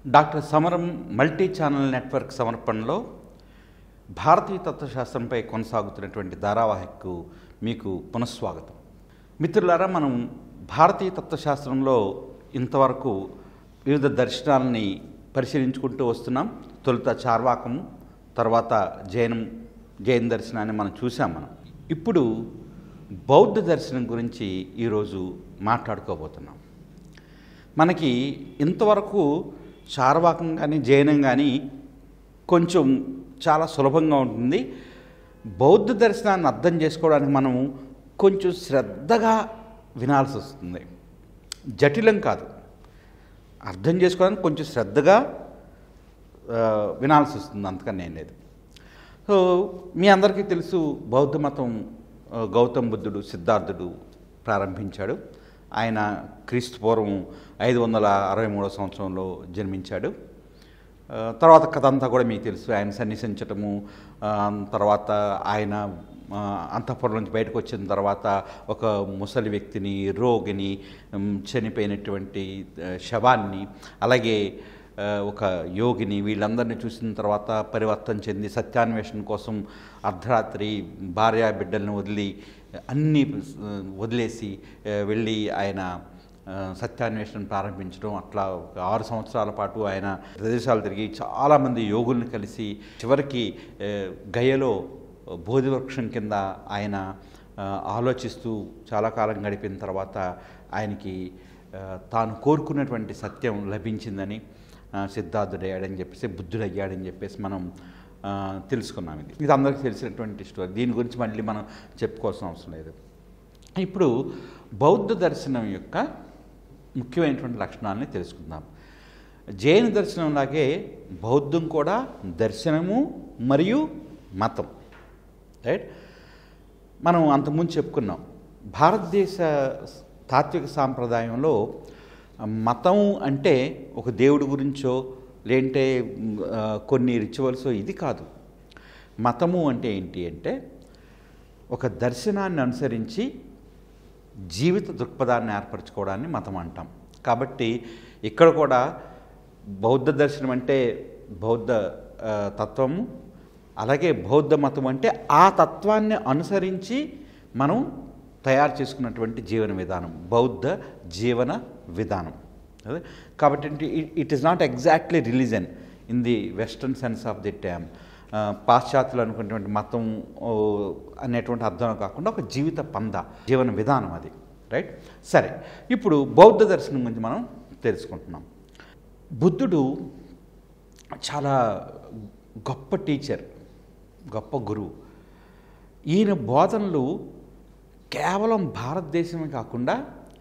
Doctor సమరం multi channel network సమర్పణలో భారతీయ తత్వశాస్త్రంపై కొనసాగుతున్నటువంటి ధారావాహికకు మీకు పునఃస్వాగతం మిత్రులారా మనం భారతీయ తత్వశాస్త్రంలో ఇంతవరకు వివిధ దర్శనాలని పరిశీలించుకుంటూ వస్తున్నాం తొలుత చార్వాకము తర్వాత జైనం జైన దర్శనాన్ని మనం చూసాం మనం ఇప్పుడు బౌద్ధ దర్శనం గురించి ఈరోజు మాట్లాడుకోబోతున్నాం మనకి ఇంతవరకు చార్వాకం కానీ జైనం కానీ కొంచెం చాలా సులభంగా ఉంటుంది బౌద్ధ దర్శనాన్ని అర్థం చేసుకోవడానికి మనం కొంచెం శ్రద్ధగా వినాల్సి వస్తుంది జటిలం కాదు అర్థం చేసుకోవడానికి కొంచెం శ్రద్ధగా ఆ, వినాల్సి వస్తుంది అంతకని ఏం లేదు సో మీ అందరికీ తెలుసు బౌద్ధ మతం ఆ, గౌతమ్ బుద్ధుడు సిద్ధార్థుడు ప్రారంభించాడు ఆయన క్రీస్తు పూర్వం ఐదు వందల అరవై మూడో సంవత్సరంలో జన్మించాడు ఆ, తర్వాత కథ అంతా కూడా మీకు తెలుసు ఆయన సన్నిసించటము ఆ, తర్వాత ఆయన ఆ, అంతఃపురం నుంచి బయటకు వచ్చిన తర్వాత ఒక ముసలి వ్యక్తిని రోగిని ఉమ్, చనిపోయినటువంటి ఆ, శవాన్ని అలాగే ఆ, ఒక యోగిని వీళ్ళందరినీ చూసిన తర్వాత పరివర్తన చెంది సత్యాన్వేషణ కోసం అర్ధరాత్రి భార్య బిడ్డలను వదిలి అన్నీ ఆ, వదిలేసి ఆ, వెళ్ళి ఆయన ఆ, సత్యాన్వేషణ ప్రారంభించడం అట్లా ఒక ఆరు సంవత్సరాల పాటు ఆయన ప్రదేశాలు తిరిగి చాలామంది యోగుల్ని కలిసి చివరికి ఆ, గయలో బోధివృక్షం కింద ఆయన ఆ, ఆలోచిస్తూ చాలా కాలం గడిపిన తర్వాత ఆయనకి ఆ, తాను కోరుకున్నటువంటి సత్యం లభించిందని ఆ, సిద్ధార్థుడయ్యాడని చెప్పేసి బుద్ధుడయ్యాడని చెప్పేసి మనం ఆ, తెలుసుకున్నాం ఇది ఇది అందరికీ తెలిసినటువంటి స్టోరీ దీని గురించి మళ్ళీ మనం చెప్పుకోవాల్సిన అవసరం లేదు ఇప్పుడు బౌద్ధ దర్శనం యొక్క ముఖ్యమైనటువంటి లక్షణాలని తెలుసుకుందాం జైన దర్శనంలాగే బౌద్ధం కూడా దర్శనము మరియు మతం రైట్ మనం అంతకుముందు చెప్పుకున్నాం భారతదేశ తాత్విక సాంప్రదాయంలో మతం అంటే ఒక దేవుడి గురించో లేంటే ఆ, కొన్ని రిచువల్స్ ఇది కాదు మతము అంటే ఏంటి అంటే ఒక దర్శనాన్ని అనుసరించి జీవిత దృక్పథాన్ని ఏర్పరచుకోవడాన్ని మతం అంటాం కాబట్టి ఇక్కడ కూడా బౌద్ధ దర్శనం అంటే బౌద్ధ ఆ, తత్వము అలాగే బౌద్ధ మతం అంటే ఆ తత్వాన్ని అనుసరించి మనం తయారు చేసుకున్నటువంటి జీవన విధానం బౌద్ధ జీవన విధానం అదే కాబట్టి it is not exactly religion in the western sense of the time పాశ్చాత్యులు అనుకున్నటువంటి మతం ఓ, అనేటువంటి అర్థం కాకుండా ఒక జీవిత పంద జీవన విధానం అది రైట్ సరే ఇప్పుడు బౌద్ధ దర్శనం గురించి మనం తెలుసుకుంటున్నాం బుద్ధుడు చాలా గొప్ప టీచర్ గొప్ప గురువు ఈయన బోధనలు కేవలం భారతదేశమే కాకుండా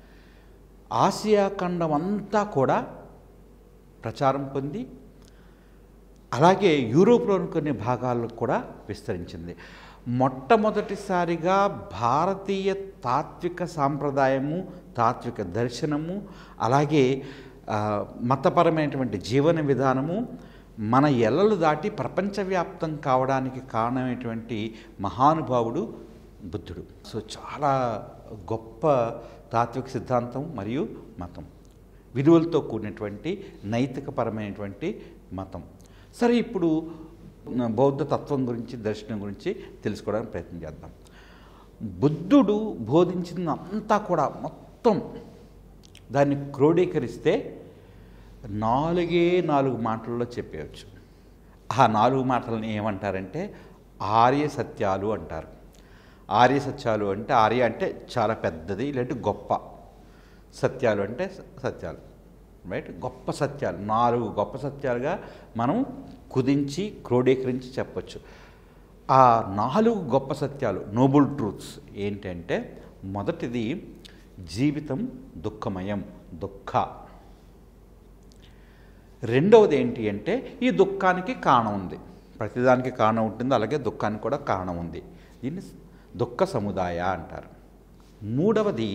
ఆసియా ఖండం అంతా కూడా ప్రచారం పొంది అలాగే యూరోప్లోని కొన్ని భాగాల్లో కూడా విస్తరించింది మొట్టమొదటిసారిగా భారతీయ తాత్విక సాంప్రదాయము తాత్విక దర్శనము అలాగే ఆ, మతపరమైనటువంటి జీవన విధానము మన ఎల్లలు దాటి ప్రపంచవ్యాప్తం కావడానికి కారణమైనటువంటి మహానుభావుడు బుద్ధుడు సో చాలా గొప్ప తాత్విక సిద్ధాంతం మరియు మతం విలువలతో కూడినటువంటి నైతికపరమైనటువంటి మతం సరే ఇప్పుడు బౌద్ధ తత్వం గురించి దర్శనం గురించి తెలుసుకోవడానికి ప్రయత్నం చేద్దాం బుద్ధుడు బోధించిన అంతా కూడా మొత్తం దాన్ని క్రోడీకరిస్తే నాలుగే నాలుగు మాటల్లో చెప్పేయచ్చు ఆ నాలుగు మాటలని ఏమంటారంటే ఆర్య సత్యాలు అంటారు ఆర్య సత్యాలు అంటే ఆర్య అంటే చాలా పెద్దది లేదంటే గొప్ప సత్యాలు అంటే సత్యాలు రైట్ గొప్ప సత్యాలు నాలుగు గొప్ప సత్యాలుగా మనం కుదించి క్రోడీకరించి చెప్పొచ్చు ఆ నాలుగు గొప్ప సత్యాలు నోబుల్ ట్రూత్స్ ఏంటంటే మొదటిది జీవితం దుఃఖమయం దుఃఖ రెండవది ఏంటి అంటే ఈ దుఃఖానికి కారణం ఉంది ప్రతిదానికి కారణం ఉంటుంది అలాగే దుఃఖానికి కూడా కారణం ఉంది దీన్ని దుఃఖ సముదాయ అంటారు మూడవది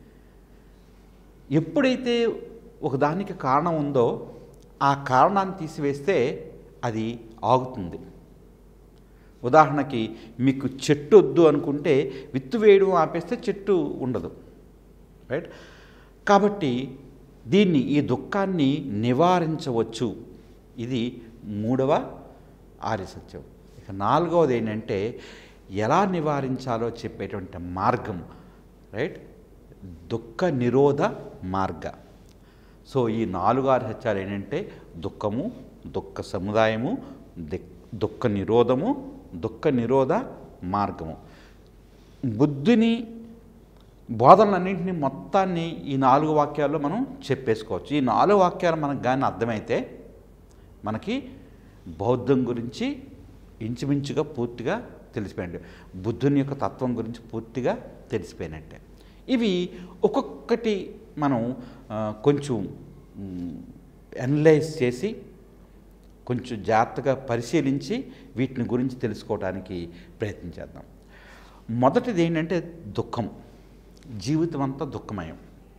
ఎప్పుడైతే ఒకదానికి కారణం ఉందో ఆ కారణాన్ని తీసివేస్తే అది ఆగుతుంది ఉదాహరణకి మీకు చెట్టు వద్దు అనుకుంటే విత్తు వేయడం ఆపేస్తే చెట్టు ఉండదు రైట్ కాబట్టి దీన్ని ఈ దుఃఖాన్ని నివారించవచ్చు ఇది మూడవ ఆర్య సత్యం ఇక నాలుగవది ఏంటంటే ఎలా నివారించాలో చెప్పేటువంటి మార్గం రైట్ దుఃఖ నిరోధ మార్గ సో ఈ నాలుగు ఆరు సత్యాలు ఏంటంటే దుఃఖము దుఃఖ సముదాయము దిక్- దుఃఖ నిరోధము దుఃఖ నిరోధ మార్గము బుద్ధిని బోధనలన్నింటినీ మొత్తాన్ని ఈ నాలుగు వాక్యాల్లో మనం చెప్పేసుకోవచ్చు ఈ నాలుగు వాక్యాలు మనకు కానీ అర్థమైతే మనకి బౌద్ధం గురించి ఇంచుమించుగా పూర్తిగా తెలిసిపోయినట్టే బుద్ధుని యొక్క తత్వం గురించి పూర్తిగా తెలిసిపోయినట్టే ఇవి ఒక్కొక్కటి మనం ఆ, కొంచెం అనలైజ్ చేసి కొంచెం జాగ్రత్తగా పరిశీలించి వీటిని గురించి తెలుసుకోవడానికి ప్రయత్నం చేద్దాం మొదటిది ఏంటంటే దుఃఖం జీవితం అంతా దుఃఖమయం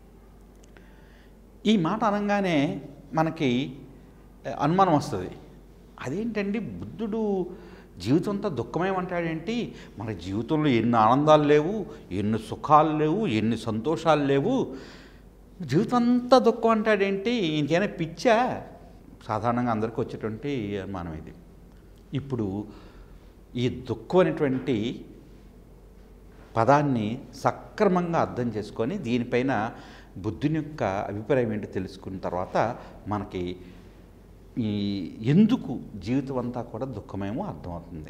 ఈ మాట అనగానే మనకి ఆ, అనుమానం వస్తుంది అదేంటండి బుద్ధుడు జీవితం అంతా దుఃఖమయం అంటాడేంటి మన జీవితంలో ఎన్ని ఆనందాలు లేవు ఎన్ని సుఖాలు లేవు ఎన్ని సంతోషాలు లేవు జీవితం అంతా దుఃఖం అంటాడేంటి ఇంకేమైనా పిచ్చా సాధారణంగా అందరికీ వచ్చేటువంటి అనుమానం ఇది ఇప్పుడు ఈ దుఃఖం అనేటువంటి పదాన్ని సక్రమంగా అర్థం చేసుకొని దీనిపైన బుద్ధుని యొక్క అభిప్రాయం ఏంటో తెలుసుకున్న తర్వాత మనకి ఈ ఎందుకు జీవితం అంతా కూడా దుఃఖమేమో అర్థమవుతుంది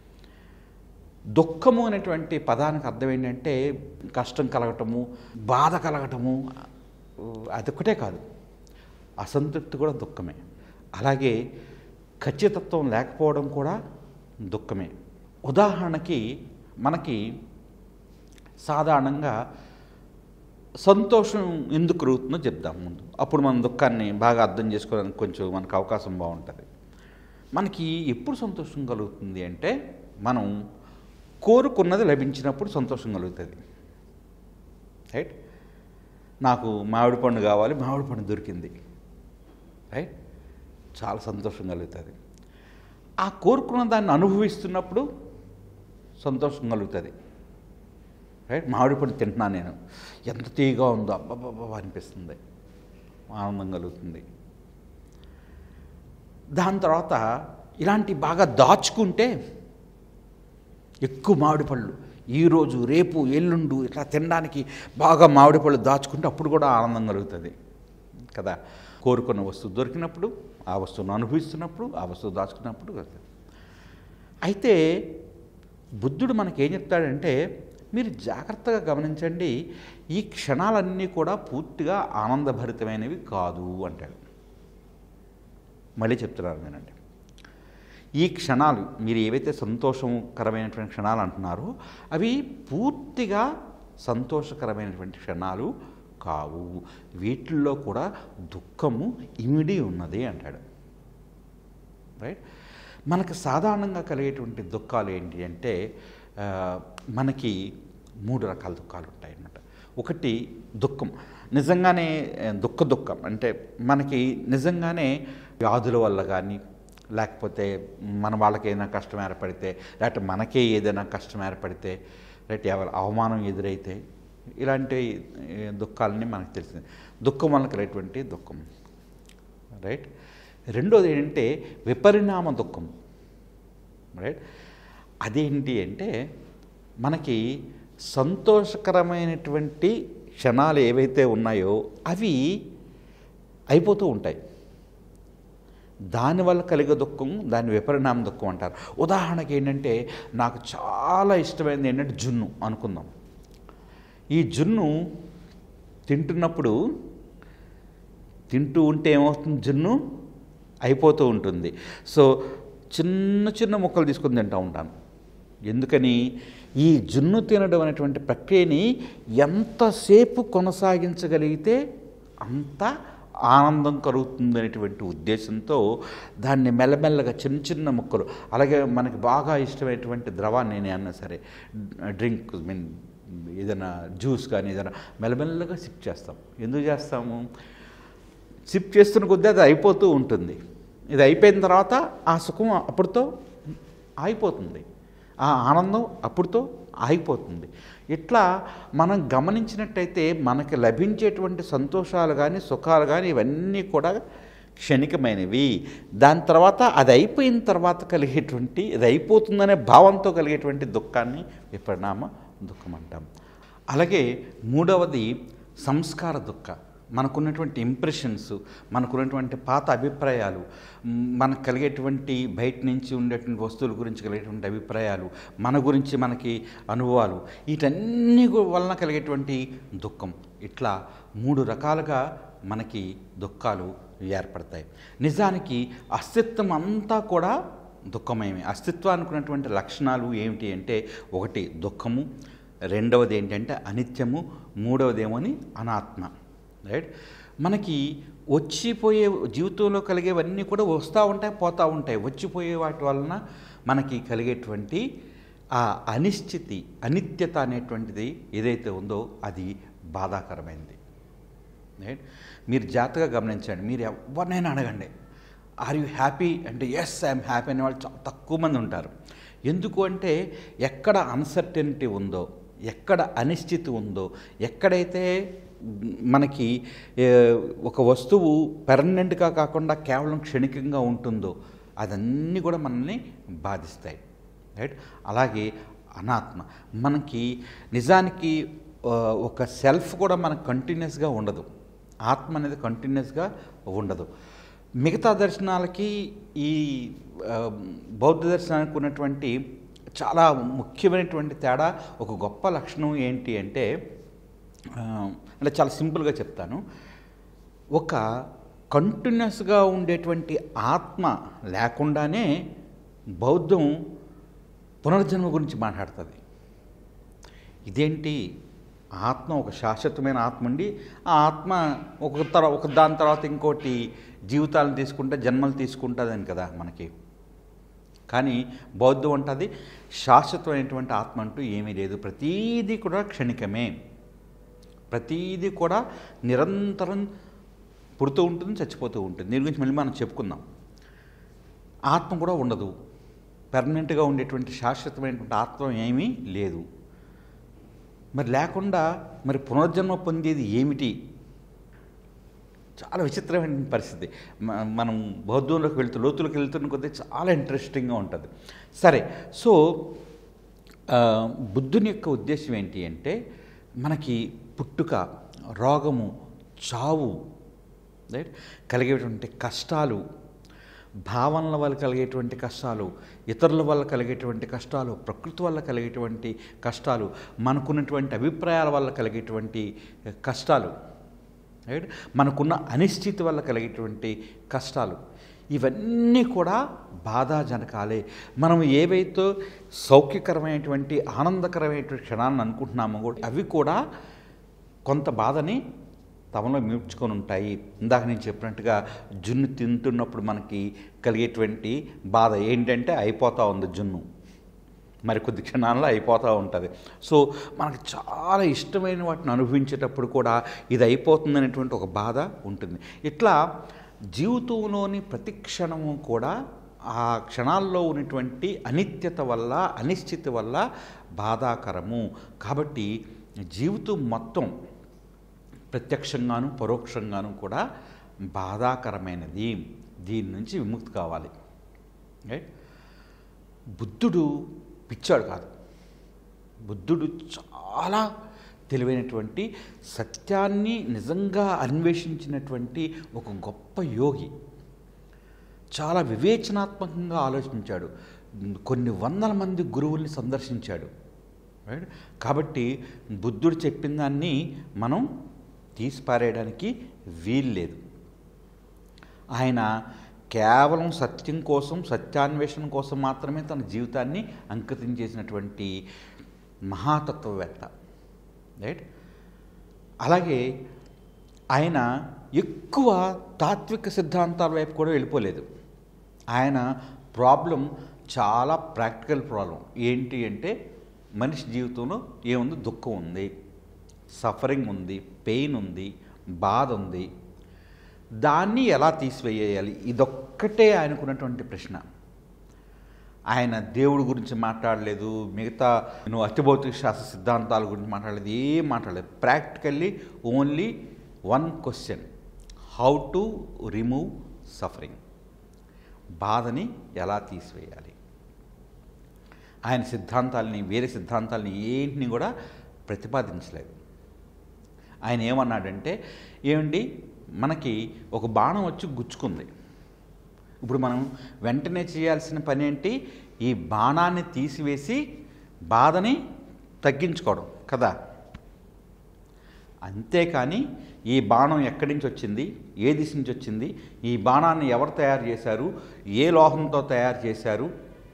దుఃఖము అనేటువంటి పదానికి అర్థం ఏంటంటే కష్టం కలగటము బాధ కలగటము అదొక్కటే కాదు అసంతృప్తి కూడా దుఃఖమే అలాగే ఖచ్చితత్వం లేకపోవడం కూడా దుఃఖమే ఉదాహరణకి మనకి సాధారణంగా సంతోషం ఎందుకు కలుగుతుందో చెప్దాం ముందు అప్పుడు మన దుఃఖాన్ని బాగా అర్థం చేసుకోవడానికి కొంచెం మనకు అవకాశం బాగుంటుంది మనకి ఎప్పుడు సంతోషం కలుగుతుంది అంటే మనం కోరుకున్నది లభించినప్పుడు సంతోషం కలుగుతుంది రైట్ నాకు మామిడి పండు కావాలి మామిడి పండు దొరికింది రైట్ చాలా సంతోషం కలుగుతుంది ఆ కోరుకున్న దాన్ని అనుభవిస్తున్నప్పుడు సంతోషం కలుగుతుంది రైట్ మామిడి పండు తింటున్నాను నేను ఎంత తీగా ఉందో అబ్బబ్బబ్బా అనిపిస్తుంది ఆనందం కలుగుతుంది దాని తర్వాత ఇలాంటి బాగా దాచుకుంటే ఎక్కువ మామిడి పళ్ళు ఈరోజు రేపు ఎల్లుండు ఇట్లా తినడానికి బాగా మామిడి పళ్ళు దాచుకుంటే అప్పుడు కూడా ఆనందం కలుగుతుంది కదా కోరుకున్న వస్తువు దొరికినప్పుడు ఆ వస్తువును అనుభవిస్తున్నప్పుడు ఆ వస్తువు దాచుకున్నప్పుడు కలుగుతుంది అయితే బుద్ధుడు మనకేం చెప్తాడంటే మీరు జాగ్రత్తగా గమనించండి ఈ క్షణాలన్నీ కూడా పూర్తిగా ఆనందభరితమైనవి కాదు అంటాడు మళ్ళీ చెప్తున్నారు నేనండి ఈ క్షణాలు మీరు ఏవైతే సంతోషకరమైనటువంటి క్షణాలు అంటున్నారో అవి పూర్తిగా సంతోషకరమైనటువంటి క్షణాలు కావు వీటిల్లో కూడా దుఃఖము ఇమిడి ఉన్నది అంటాడు రైట్ మనకు సాధారణంగా కలిగేటువంటి దుఃఖాలు ఏంటి అంటే ఆ, మనకి మూడు రకాల దుఃఖాలు ఉంటాయి అన్నమాట ఒకటి దుఃఖం నిజంగానే ఆ, దుఃఖ దుఃఖం అంటే మనకి నిజంగానే వ్యాధుల వల్ల కానీ లేకపోతే మన వాళ్ళకి ఏదైనా కష్టం ఏర్పడితే లేకపోతే మనకే ఏదైనా కష్టం ఏర్పడితే రైట్ ఎవరు అవమానం ఎదురైతే ఇలాంటి ఏ, దుఃఖాలని మనకు తెలిసింది దుఃఖం వల్ల కలిగేటువంటి దుఃఖం రైట్ రెండోది ఏంటంటే విపరిణామ దుఃఖం రైట్ అదేంటి అంటే మనకి సంతోషకరమైనటువంటి క్షణాలు ఏవైతే ఉన్నాయో అవి అయిపోతూ ఉంటాయి దానివల్ల కలిగే దుఃఖం దాని విపరిణామ దుఃఖం అంటారు ఉదాహరణకి ఏంటంటే నాకు చాలా ఇష్టమైనది ఏంటంటే జున్ను అనుకుందాం ఈ జున్ను తింటున్నప్పుడు తింటూ ఉంటే ఏమవుతుంది జున్ను అయిపోతూ ఉంటుంది సో చిన్న చిన్న ముక్కలు తీసుకొని తింటూ ఉంటాను ఎందుకని ఈ జున్ను తినడం అనేటువంటి ప్రక్రియని ఎంతసేపు కొనసాగించగలిగితే అంత ఆనందం కలుగుతుంది అనేటువంటి ఉద్దేశంతో దాన్ని మెల్లమెల్లగా చిన్న చిన్న ముక్కలు అలాగే మనకి బాగా ఇష్టమైనటువంటి ద్రవాన్ని నేను అన్నా సరే డ్రింక్ మీన్ ఏదైనా జ్యూస్ కానీ ఏదైనా మెల్లమెల్లగా సిప్ చేస్తాం ఎందుకు చేస్తాము సిప్ చేస్తున్న కొద్దీ అది అయిపోతూ ఉంటుంది ఇది అయిపోయిన తర్వాత ఆ సుఖం అప్పుడుతో ఆగిపోతుంది ఆ ఆనందం అప్పుడుతో ఆగిపోతుంది ఇట్లా మనం గమనించినట్టయితే మనకి లభించేటువంటి సంతోషాలు కానీ సుఖాలు కానీ ఇవన్నీ కూడా క్షణికమైనవి దాని తర్వాత అది అయిపోయిన తర్వాత కలిగేటువంటి అది అయిపోతుందనే భావంతో కలిగేటువంటి దుఃఖాన్ని విపరిణామ దుఃఖం అంటాం అలాగే మూడవది సంస్కార దుఃఖ మనకున్నటువంటి ఇంప్రెషన్స్ మనకున్నటువంటి పాత అభిప్రాయాలు మ్, మనకు కలిగేటువంటి బయట నుంచి ఉండేటువంటి వస్తువుల గురించి కలిగేటువంటి అభిప్రాయాలు మన గురించి మనకి అనుభవాలు వీటన్ని గు- వలన కలిగేటువంటి దుఃఖం ఇట్లా మూడు రకాలుగా మనకి దుఃఖాలు ఏర్పడతాయి నిజానికి అస్తిత్వం అంతా కూడా దుఃఖమయమే అస్తిత్వానికి ఉన్నటువంటి లక్షణాలు ఏమిటి అంటే ఒకటి దుఃఖము రెండవది ఏంటంటే అనిత్యము మూడవది ఏమోని అనాత్మ రైట్ మనకి వచ్చిపోయే జీవితంలో కలిగేవన్నీ కూడా వస్తూ ఉంటాయి పోతూ ఉంటాయి వచ్చిపోయే వాటి వలన మనకి కలిగేటువంటి ఆ అనిశ్చితి అనిత్యత అనేటువంటిది ఏదైతే ఉందో అది బాధాకరమైనది రైట్ మీరు జాగ్రత్తగా గమనించండి మీరు ఎవరినైనా అడగండి ఆర్ యూ హ్యాపీ అంటే ఎస్ ఐఎమ్ హ్యాపీ అనే వాళ్ళు చాలా తక్కువ మంది ఉంటారు ఎందుకు అంటే ఎక్కడ అన్సర్టెనిటీ ఉందో ఎక్కడ అనిశ్చితి ఉందో ఎక్కడైతే మనకి ఏ, ఒక వస్తువు పెర్మనెంట్గా కాకుండా కేవలం క్షణికంగా ఉంటుందో అదన్నీ కూడా మనల్ని బాధిస్తాయి రైట్ అలాగే అనాత్మ మనకి నిజానికి ఆ, ఒక సెల్ఫ్ కూడా మనకు కంటిన్యూస్గా ఉండదు ఆత్మ అనేది కంటిన్యూస్గా ఉండదు మిగతా దర్శనాలకి ఈ ఆ, బౌద్ధ దర్శనానికి ఉన్నటువంటి చాలా ముఖ్యమైనటువంటి తేడా ఒక గొప్ప లక్షణం ఏంటి అంటే ఆ, అంటే చాలా సింపుల్గా చెప్తాను ఒక కంటిన్యూస్గా ఉండేటువంటి ఆత్మ లేకుండానే బౌద్ధం పునర్జన్మ గురించి మాట్లాడుతుంది ఇదేంటి ఆత్మ ఒక శాశ్వతమైన ఆత్మ ఉండి ఆ ఆత్మ ఒక తర ఒక దాని తర్వాత ఇంకోటి జీవితాలను తీసుకుంటే జన్మలు తీసుకుంటుందని కదా మనకి కానీ బౌద్ధం అంటది శాశ్వతమైనటువంటి ఆత్మ అంటూ ఏమీ లేదు ప్రతీది కూడా క్షణికమే ప్రతీది కూడా నిరంతరం పుడుతూ ఉంటుంది చచ్చిపోతూ ఉంటుంది దీని గురించి మళ్ళీ మనం చెప్పుకుందాం ఆత్మ కూడా ఉండదు పెర్మనెంట్గా ఉండేటువంటి శాశ్వతమైనటువంటి ఆత్మ ఏమీ లేదు మరి లేకుండా మరి పునర్జన్మ పొందేది ఏమిటి చాలా విచిత్రమైన పరిస్థితి మ- మనం బౌద్ధంలోకి వెళ్తూ లోతులకు వెళ్తున్న కొద్దీ చాలా ఇంట్రెస్టింగ్గా ఉంటుంది సరే సో ఆ, బుద్ధుని యొక్క ఉద్దేశం ఏంటి అంటే మనకి పుట్టుక రోగము చావు రైట్ కలిగేటువంటి కష్టాలు భావనల వల్ల కలిగేటువంటి కష్టాలు ఇతరుల వల్ల కలిగేటువంటి కష్టాలు ప్రకృతి వల్ల కలిగేటువంటి కష్టాలు మనకున్నటువంటి అభిప్రాయాల వల్ల కలిగేటువంటి కష్టాలు రైట్ మనకున్న అనిశ్చితి వల్ల కలిగేటువంటి కష్టాలు ఇవన్నీ కూడా బాధాజనకాలే మనం ఏవైతే సౌఖ్యకరమైనటువంటి ఆనందకరమైనటువంటి క్షణాలను అనుకుంటున్నామో కూడా అవి కూడా కొంత బాధని తమలో మీడ్చుకొని ఉంటాయి ఇందాక నేను చెప్పినట్టుగా జున్ను తింటున్నప్పుడు మనకి కలిగేటువంటి బాధ ఏంటంటే అయిపోతూ ఉంది జున్ను మరి కొద్ది క్షణాల్లో అయిపోతూ ఉంటుంది సో మనకు చాలా ఇష్టమైన వాటిని అనుభవించేటప్పుడు కూడా ఇది అయిపోతుంది అనేటువంటి ఒక బాధ ఉంటుంది ఇట్లా జీవితంలోని ప్రతి క్షణము కూడా ఆ క్షణాల్లో ఉన్నటువంటి అనిత్యత వల్ల అనిశ్చితి వల్ల బాధాకరము కాబట్టి జీవితం మొత్తం ప్రత్యక్షంగాను పరోక్షంగాను కూడా బాధాకరమైనది దీని నుంచి విముక్తి కావాలి రైట్ బుద్ధుడు పిచ్చాడు కాదు బుద్ధుడు చాలా తెలివైనటువంటి సత్యాన్ని నిజంగా అన్వేషించినటువంటి ఒక గొప్ప యోగి చాలా వివేచనాత్మకంగా ఆలోచించాడు కొన్ని వందల మంది గురువుల్ని సందర్శించాడు రైట్ కాబట్టి బుద్ధుడు చెప్పిన దాన్ని మనం తీసి పారేయడానికి వీల్లేదు ఆయన కేవలం సత్యం కోసం సత్యాన్వేషణ కోసం మాత్రమే తన జీవితాన్ని అంకితం చేసినటువంటి మహాతత్వవేత్త రైట్ అలాగే ఆయన ఎక్కువ తాత్విక సిద్ధాంతాల వైపు కూడా వెళ్ళిపోలేదు ఆయన ప్రాబ్లం చాలా ప్రాక్టికల్ ప్రాబ్లం ఏంటి అంటే మనిషి జీవితంలో ఏముంది దుఃఖం ఉంది సఫరింగ్ ఉంది పెయిన్ ఉంది బాధ ఉంది దాన్ని ఎలా తీసివేయాలి ఇదొక్కటే ఆయనకున్నటువంటి ప్రశ్న ఆయన దేవుడి గురించి మాట్లాడలేదు మిగతా నువ్వు అతిభౌతిక శాస్త్ర సిద్ధాంతాల గురించి మాట్లాడలేదు ఏం మాట్లాడలేదు practically only one question how to remove suffering బాధని ఎలా తీసివేయాలి ఆయన సిద్ధాంతాలని వేరే సిద్ధాంతాలని ఏంటిని కూడా ప్రతిపాదించలేదు ఆయన ఏమన్నాడంటే ఏమండి మనకి ఒక బాణం వచ్చి గుచ్చుకుంది ఇప్పుడు మనం వెంటనే చేయాల్సిన పని ఏంటి ఈ బాణాన్ని తీసివేసి బాధని తగ్గించుకోవడం కదా అంతేకాని ఈ బాణం ఎక్కడి నుంచి వచ్చింది ఏ దిశ నుంచి వచ్చింది ఈ బాణాన్ని ఎవరు తయారు చేశారు ఏ లోహంతో తయారు చేశారు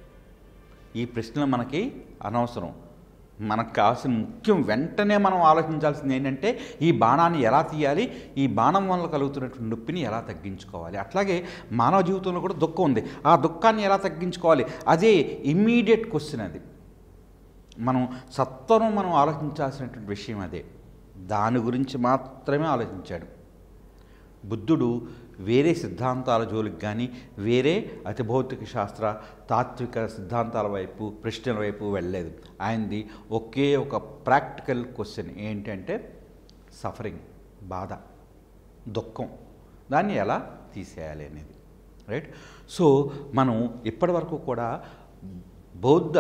ఈ ప్రశ్నలు మనకి అనవసరం మనకు కావాల్సిన ముఖ్యం వెంటనే మనం ఆలోచించాల్సింది ఏంటంటే ఈ బాణాన్ని ఎలా తీయాలి ఈ బాణం వల్ల కలుగుతున్నటువంటి నొప్పిని ఎలా తగ్గించుకోవాలి అట్లాగే మానవ జీవితంలో కూడా దుఃఖం ఉంది ఆ దుఃఖాన్ని ఎలా తగ్గించుకోవాలి అదే ఇమ్మీడియట్ క్వశ్చన్ అది మనం సత్వరం మనం ఆలోచించాల్సినటువంటి విషయం అదే దాని గురించి మాత్రమే ఆలోచించాడు బుద్ధుడు వేరే సిద్ధాంతాల జోలికి కానీ వేరే అతిభౌతిక శాస్త్ర తాత్విక సిద్ధాంతాల వైపు ప్రశ్నల వైపు వెళ్ళలేదు ఆయనది ఒకే ఒక ప్రాక్టికల్ క్వశ్చన్ ఏంటంటే సఫరింగ్ బాధ దుఃఖం దాన్ని ఎలా తీసేయాలి అనేది రైట్ సో మనం ఇప్పటివరకు కూడా బౌద్ధ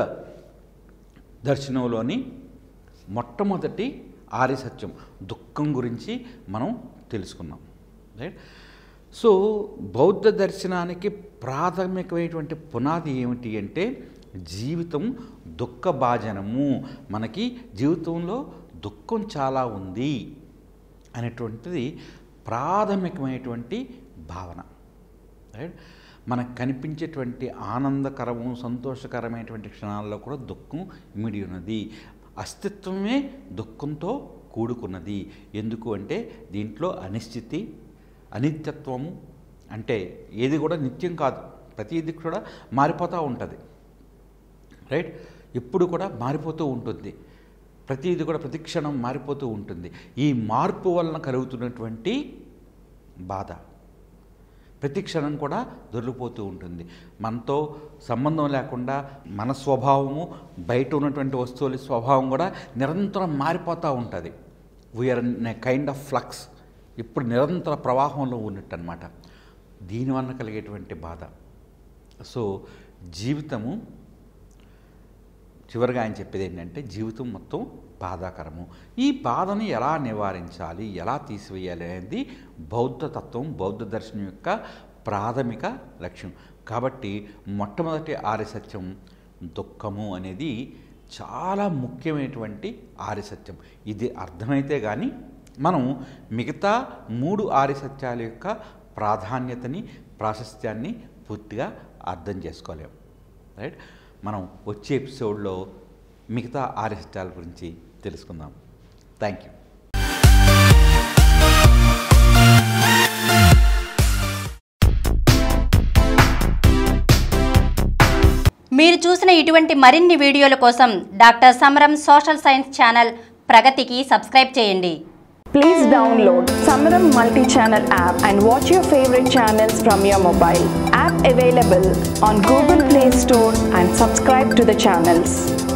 దర్శనంలోని మొట్టమొదటి ఆర్య సత్యం దుఃఖం గురించి మనం తెలుసుకున్నాం రైట్ సో బౌద్ధ దర్శనానికి ప్రాథమికమైనటువంటి పునాది ఏమిటి అంటే జీవితం దుఃఖభాజనము మనకి జీవితంలో దుఃఖం చాలా ఉంది అనేటువంటిది ప్రాథమికమైనటువంటి భావన రైట్ మనకు కనిపించేటువంటి ఆనందకరము సంతోషకరమైనటువంటి క్షణాల్లో కూడా దుఃఖం ఇమిడి ఉన్నది అస్తిత్వమే దుఃఖంతో కూడుకున్నది ఎందుకు అంటే దీంట్లో అనిశ్చితి అనిత్యత్వము అంటే ఏది కూడా నిత్యం కాదు ప్రతిది కూడా మారిపోతూ ఉంటుంది రైట్ ఎప్పుడు కూడా మారిపోతూ ఉంటుంది ప్రతిది కూడా ప్రతిక్షణం మారిపోతూ ఉంటుంది ఈ మార్పు వలన కలుగుతున్నటువంటి బాధ ప్రతి క్షణం కూడా దొరికిపోతూ ఉంటుంది మనతో సంబంధం లేకుండా మన స్వభావము బయట ఉన్నటువంటి వస్తువుల స్వభావం కూడా నిరంతరం మారిపోతూ ఉంటుంది we are in kind of flux ఇప్పుడు నిరంతర ప్రవాహంలో ఉన్నట్టు అనమాట దీనివల్ల కలిగేటువంటి బాధ సో జీవితము చివరిగా ఆయన చెప్పేది ఏంటంటే జీవితం మొత్తం బాధాకరము ఈ బాధని ఎలా నివారించాలి ఎలా తీసివేయాలి అనేది బౌద్ధ తత్వం బౌద్ధ దర్శనం యొక్క ప్రాథమిక లక్ష్యం కాబట్టి మొట్టమొదటి ఆర్య సత్యం దుఃఖము అనేది చాలా ముఖ్యమైనటువంటి ఆర్య సత్యం ఇది అర్థమైతే కానీ మనం మిగతా మూడు ఆర్య సత్యాల యొక్క ప్రాధాన్యతని ప్రాశస్త్యాన్ని పూర్తిగా అర్థం చేసుకోలేము రైట్ మనం వచ్చే ఎపిసోడ్లో మిగతా ఆర్య సత్యాల గురించి తెలుసుకుందాం థ్యాంక్ యూ మీరు చూసిన ఇటువంటి మరిన్ని వీడియోల కోసం doctor Samaram social science channel ప్రగతికి సబ్స్క్రైబ్ చేయండి Please download Samaram multi-channel app and watch your favorite channels from your mobile. App available on Google Play Store and subscribe to the channels.